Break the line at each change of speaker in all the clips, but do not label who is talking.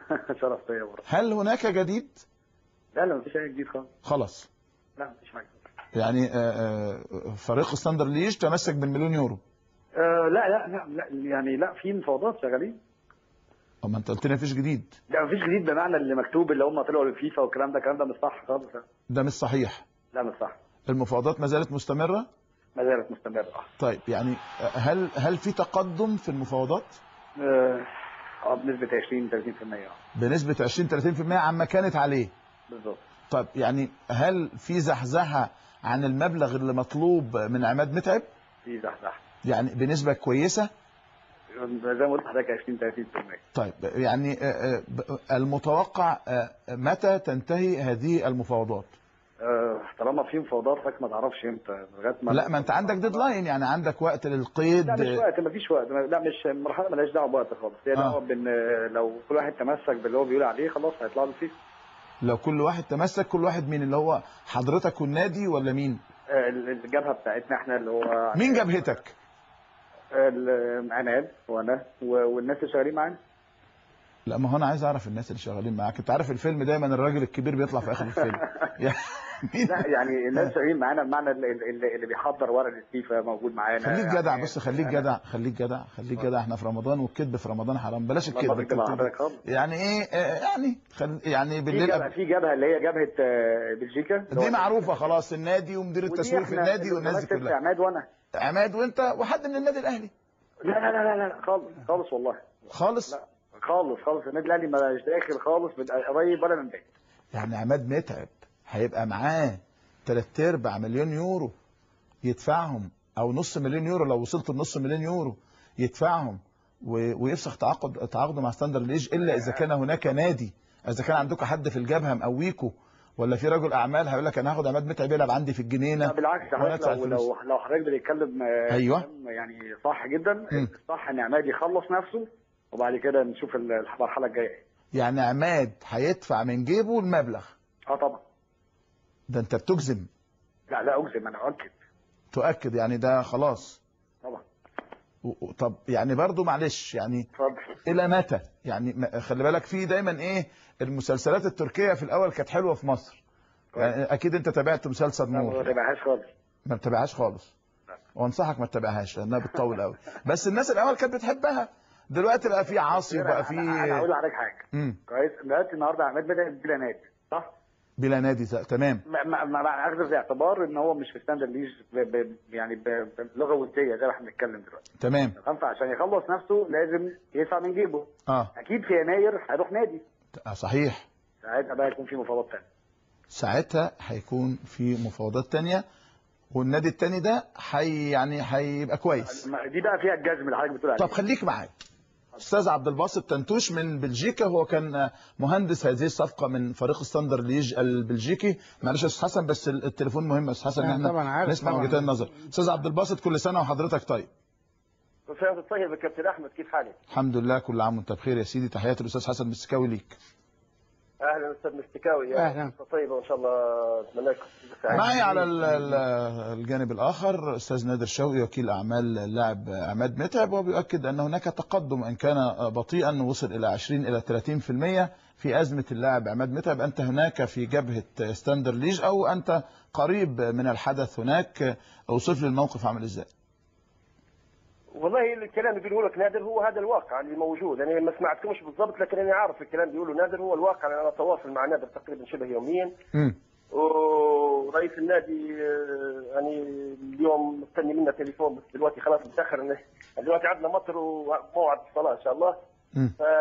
شرف ليا برضه
هل هناك جديد
لا لا مفيش اي جديد خالص
خلاص
لا مفيش حاجه
يعني آه، آه، فريق ستاندر ليج تمسك بالمليون يورو
آه لا لا لا لا يعني لا في مفاوضات شغالين
اما انت قلت لي مفيش جديد
لا مفيش جديد بمعنى اللي مكتوب اللي هم طلعوا للفيفا والكلام ده الكلام ده مش صح خالص
ده مش صحيح
لا مش صح
المفاوضات ما زالت مستمره
ما زالت مستمره
طيب يعني آه، هل هل في تقدم في المفاوضات
اه آه، بنسبه 20 30% اه
بنسبه 20 30% عما كانت عليه
بالظبط
طيب يعني هل في زحزحه عن المبلغ اللي مطلوب من عماد متعب
في زحزحه
يعني بنسبه كويسه
زي ما قلت لحضرتك 20 30%
طيب يعني آه، آه، ب- المتوقع آه، متى تنتهي هذه المفاوضات
آه طالما في مفاوضات حضرتك ما تعرفش امتى لغايه ما
لا ما انت عندك ديدلاين يعني عندك وقت للقيد
لا مش وقت ما فيش وقت لا مش المرحله مالهاش دعوه بوقت خالص هي
آه.
دعوه بان لو كل واحد تمسك باللي هو بيقول عليه خلاص هيطلع له فيفا
لو كل واحد تمسك كل واحد مين اللي هو حضرتك والنادي ولا مين
آه، الجبهه بتاعتنا احنا اللي هو
مين جبهتك
العناد وانا و- والناس اللي شغالين معانا
لا ما هو انا عايز اعرف الناس اللي شغالين معاك انت عارف الفيلم دايما الراجل الكبير بيطلع في اخر الفيلم يعني مين؟
لا يعني الناس اللي شغالين معانا بمعنى اللي, اللي اللي بيحضر ورق الفيفا موجود معانا
خليك
يعني
جدع بص خليك
أنا-
جدع خليك جدع خليك جدع احنا في رمضان والكذب في رمضان حرام بلاش
الله
الكذب
يبارك مع حضرتك خالص.
يعني ايه آه، يعني خل يعني
في
بالليل
جبهه
أب-
في جبهه اللي هي جبهه آه، بلجيكا اللي
دي
هو-
معروفه خلاص النادي ومدير
ودي
التسويق في
إحنا
النادي
اللي
والناس دي
بنكتب في
كلها
عماد وانا
عماد وانت وحد من النادي الاهلي
لا لا لا لا لا خالص خالص والله
خالص
لا خالص خالص النادي الاهلي ما داخل خالص من قريب ولا من بعيد
يعني عماد متعب هيبقى معاه تلات ارباع مليون يورو يدفعهم او نص مليون يورو لو وصلت لنص مليون يورو يدفعهم و- ويفسخ تعاقد تعاقده مع ستاندر ليج الا اذا كان هناك نادي اذا كان عندكم حد في الجبهه مقويكوا ولا في رجل اعمال هيقول لك انا هاخد عماد متعب يلعب عندي في الجنينه
لا بالعكس
وأنا
حضرتك
أدفع
لو
الفلوس.
لو لو حضرتك بتتكلم آه،
أيوة.
كلام يعني صح جدا
مم.
صح ان عماد يخلص نفسه وبعد كده نشوف المرحله الجايه
يعني عماد هيدفع من جيبه المبلغ
اه طبعا
ده انت بتجزم
لا لا اجزم انا اؤكد
تؤكد يعني ده خلاص
طبعا
و- و- طب يعني برضو معلش يعني
اتفضل
الى متى يعني م- خلي بالك في دايما ايه المسلسلات التركيه في الاول كانت حلوه في مصر يعني اكيد انت تابعت مسلسل
لا ما
نور
تبعهاش خالص
ما تتابعهاش خالص وانصحك ما تتابعهاش لانها بتطول قوي بس الناس الاول كانت بتحبها دلوقتي بقى في عاصي وبقى في
انا أنا هقول لحضرتك حاجه
امم
كويس دلوقتي النهارده عماد بدا بلا نادي صح؟
بلا نادي ت- تمام
مع- مع مع اخذ في اعتبار ان هو مش في ستاندرد ليج ب- ب- يعني ب- بلغه وديه زي ما احنا بنتكلم دلوقتي
تمام
تمام فعشان يخلص نفسه لازم يدفع من جيبه
اه
اكيد في يناير هيروح نادي
آه، صحيح
ساعتها بقى يكون في مفاوضات تانية
ساعتها هيكون في مفاوضات تانية والنادي التاني ده حي يعني هيبقى كويس
ما- دي بقى فيها الجزم اللي حضرتك بتقول عليه
طب خليك معايا استاذ عبد الباسط تنتوش من بلجيكا هو كان مهندس هذه الصفقه من فريق ستاندر ليج البلجيكي معلش يا استاذ حسن بس التليفون مهم يا استاذ حسن ان
آه،
احنا
طبعاً عارف
نسمع
طبعاً.
وجهتين النظر استاذ عبد الباسط كل سنه وحضرتك طيب
كل سنه وانت طيب يا كابتن احمد كيف حالك؟
الحمد لله كل عام وانت بخير يا سيدي تحياتي الاستاذ حسن مسكاوي ليك
اهلا استاذ مستكاوي يا
أهلاً.
أنت طيبه وان شاء الله اتمنى لك سعيد.
معي على ال- ال- الجانب الاخر استاذ نادر شوقي وكيل اعمال اللاعب عماد متعب وبيؤكد ان هناك تقدم ان كان بطيئا وصل الى 20 الى 30% في ازمه اللاعب عماد متعب انت هناك في جبهه ستاندر ليج او انت قريب من الحدث هناك اوصف لي الموقف عامل ازاي
والله الكلام اللي بيقوله لك نادر هو هذا الواقع اللي موجود انا ما سمعتكمش بالضبط لكن انا عارف الكلام اللي بيقوله نادر هو الواقع انا اتواصل مع نادر تقريبا شبه يوميا
امم
ورئيس النادي آه، يعني اليوم مستني منا تليفون بس دلوقتي خلاص متاخر إن- دلوقتي عندنا مطر وموعد الصلاه ان شاء الله
مم.
ف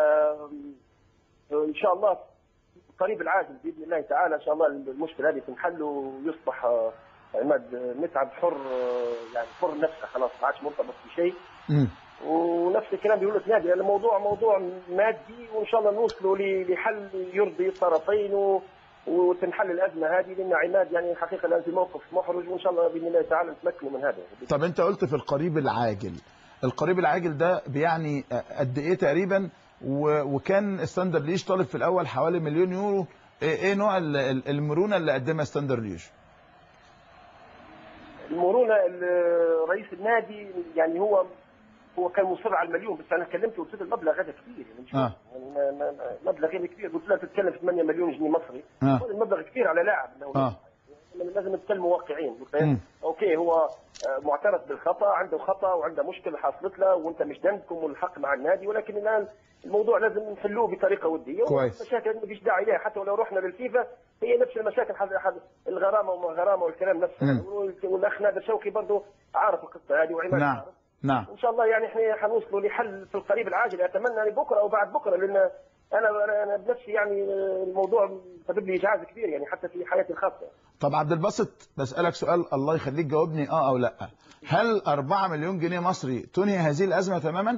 ان شاء الله قريب العاجل باذن الله تعالى ان شاء الله المشكله هذه تنحل ويصبح آه، عماد متعب حر آه، يعني حر نفسه خلاص ما عادش مرتبط بشيء
امم
ونفس الكلام بيقولوا في نادي لان الموضوع موضوع مادي وان شاء الله نوصلوا ل- لحل يرضي الطرفين و... وتنحل الازمه هذه لان عماد يعني حقيقه الان في موقف محرج وان شاء الله باذن الله تعالى نتمكنوا من هذا
طب انت قلت في القريب العاجل القريب العاجل ده بيعني قد ايه تقريبا و- وكان ستاندر ليج طالب في الاول حوالي مليون يورو ايه إيه نوع ال- ال- المرونه اللي قدمها ستاندر ليج
المرونه ال- رئيس النادي يعني هو هو كان مصر على المليون بس انا كلمته وقلت له المبلغ هذا كبير يعني مش
آه.
يعني ما- ما- ما- مبلغ يعني كبير قلت له تتكلم في 8 مليون جنيه مصري
آه.
هذا المبلغ كبير على لاعب لو-
اه
لازم نتكلموا واقعيين قلت له
مم.
اوكي هو آه، معترف بالخطا عنده خطا وعنده مشكله حصلت له وانت مش ذنبكم والحق مع النادي ولكن الان الموضوع لازم نحلوه بطريقه وديه
كويس.
المشاكل ما فيش داعي لها حتى ولو رحنا للفيفا هي نفس المشاكل حد حد الغرامه وما غرامه والكلام نفسه
مم.
والاخ نادر شوقي برضه عارف القصه هذه وعماد
نعم
عارف.
نعم
ان شاء الله يعني احنا حنوصلوا لحل في القريب العاجل اتمنى يعني بكره او بعد بكره لان انا انا انا بنفسي يعني الموضوع سبب لي ازعاج كبير يعني حتى في حياتي الخاصه
طب عبد الباسط بسألك سؤال الله يخليك جاوبني اه او لا هل 4 مليون جنيه مصري تنهي هذه الأزمة تماما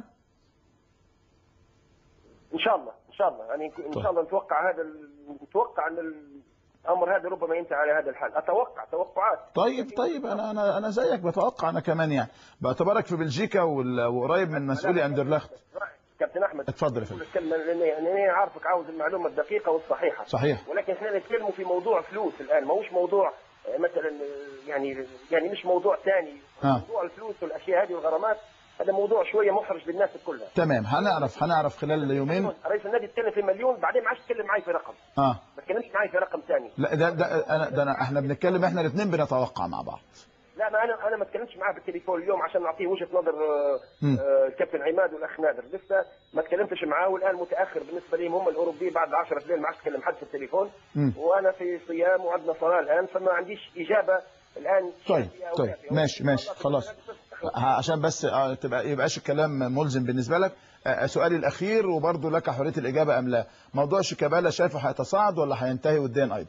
ان شاء الله ان شاء الله يعني ان
طيب.
شاء الله نتوقع هذا ال- نتوقع ان الامر هذا ربما ينتهي على هذا الحال اتوقع توقعات
طيب طيب انا انا انا زيك بتوقع انا كمان يعني باعتبارك في بلجيكا وال- وقريب من مسؤولي اندرلخت
كابتن احمد
اتفضل يا فندم.
الكلمه لان لأن انا عارفك عاوز المعلومه الدقيقه والصحيحه
صحيح
ولكن احنا نتكلموا في موضوع فلوس الان ما هوش موضوع آه، مثلا آه، يعني يعني مش موضوع ثاني
آه.
موضوع الفلوس والاشياء هذه والغرامات هذا موضوع شويه محرج للناس كلها
تمام هنعرف هنعرف خلال يومين
رئيس النادي يتكلم في مليون بعدين ما عادش يتكلم معي في رقم
اه
ما تكلمش معي في رقم ثاني
لا ده ده انا ده أنا احنا بنتكلم احنا الاثنين بنتوقع مع بعض
لا ما انا انا ما اتكلمتش معاه بالتليفون اليوم عشان نعطيه وجهه نظر آه،
مم.
آه، الكابتن عماد والاخ نادر لسه ما اتكلمتش معاه والان متاخر بالنسبه لهم هم الاوروبيين بعد 10 الليل ما عادش اتكلم حد في التليفون
مم.
وانا في صيام وعندنا صلاه الان فما عنديش اجابه الان
طيب
شافية أو
طيب
كافية.
ماشي ماشي خلاص ه- عشان بس آه، تبقى يبقاش الكلام ملزم بالنسبه لك آه، سؤالي الاخير وبرضه لك حريه الاجابه ام لا موضوع شيكابالا شايفه هيتصاعد ولا هينتهي وديا ايضا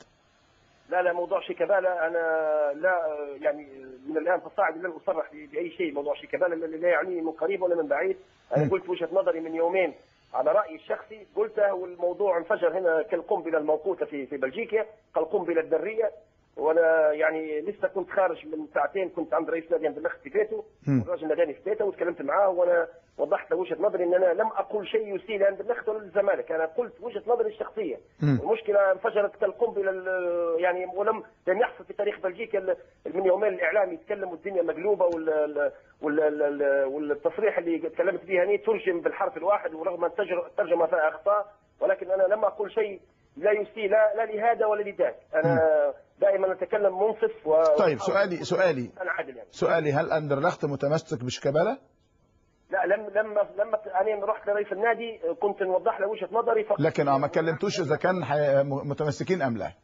لا لا موضوع شيكابالا انا لا يعني من الان فصاعد لن اصرح ب- باي شيء موضوع شيكابالا لا لا يعنيني من قريب ولا من بعيد
مم.
انا قلت وجهه نظري من يومين على رايي الشخصي قلته والموضوع انفجر هنا كالقنبله الموقوته في في بلجيكا كالقنبله الذريه وانا يعني لسه كنت خارج من ساعتين كنت عند رئيس نادي اندرلخت في بيته
مم.
الراجل ناداني في بيته وتكلمت معاه وانا وضحت له وجهه نظري ان انا لم اقل شيء يسيء لاندرلخت ولا للزمالك انا قلت وجهه نظري الشخصيه
مم.
المشكله انفجرت كالقنبله ال- يعني ولم لم يحصل في تاريخ بلجيكا ال- من يومين الاعلام يتكلم والدنيا مقلوبه وال ال- وال ال- والتصريح اللي تكلمت به هني ترجم بالحرف الواحد ورغم ان تجر- الترجمه فيها اخطاء ولكن انا لم اقل شيء لا يسيء لا, لا لهذا ولا لذاك انا دائما اتكلم منصف و
طيب سؤالي سؤالي
انا عادل يعني
سؤالي هل اندرلخت متمسك بشيكابالا
لا لم لما لما انا رحت لرئيس النادي كنت نوضح له وجهه نظري فقط
لكن اه ما كلمتوش اذا كان حي- متمسكين ام لا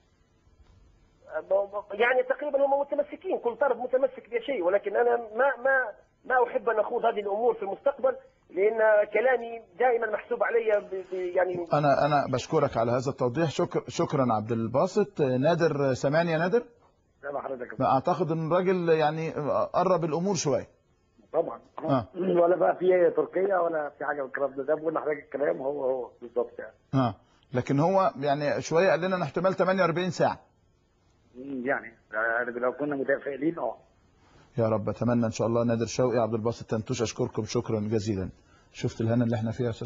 يعني تقريبا هم متمسكين كل طرف متمسك بشيء ولكن انا ما ما ما احب ان اخوض هذه الامور في المستقبل لان كلامي دائما محسوب علي ب- ب- يعني
انا انا بشكرك على هذا التوضيح شكر شكرا عبد الباسط نادر سمان يا نادر
زي ما حضرتك
اعتقد ان الراجل يعني قرب الامور شويه
طبعا
آه.
ولا بقى في تركيا ولا في حاجه من الكلام ده ده بقول لحضرتك الكلام هو هو بالظبط يعني
ها لكن هو يعني شويه قال لنا انه احتمال 48 ساعه
مم، يعني يعني لو كنا متفائلين اه
يا رب اتمنى ان شاء الله نادر شوقي عبد الباسط تنتوش اشكركم شكرا جزيلا شفت الهنا اللي احنا فيها يا أستاذ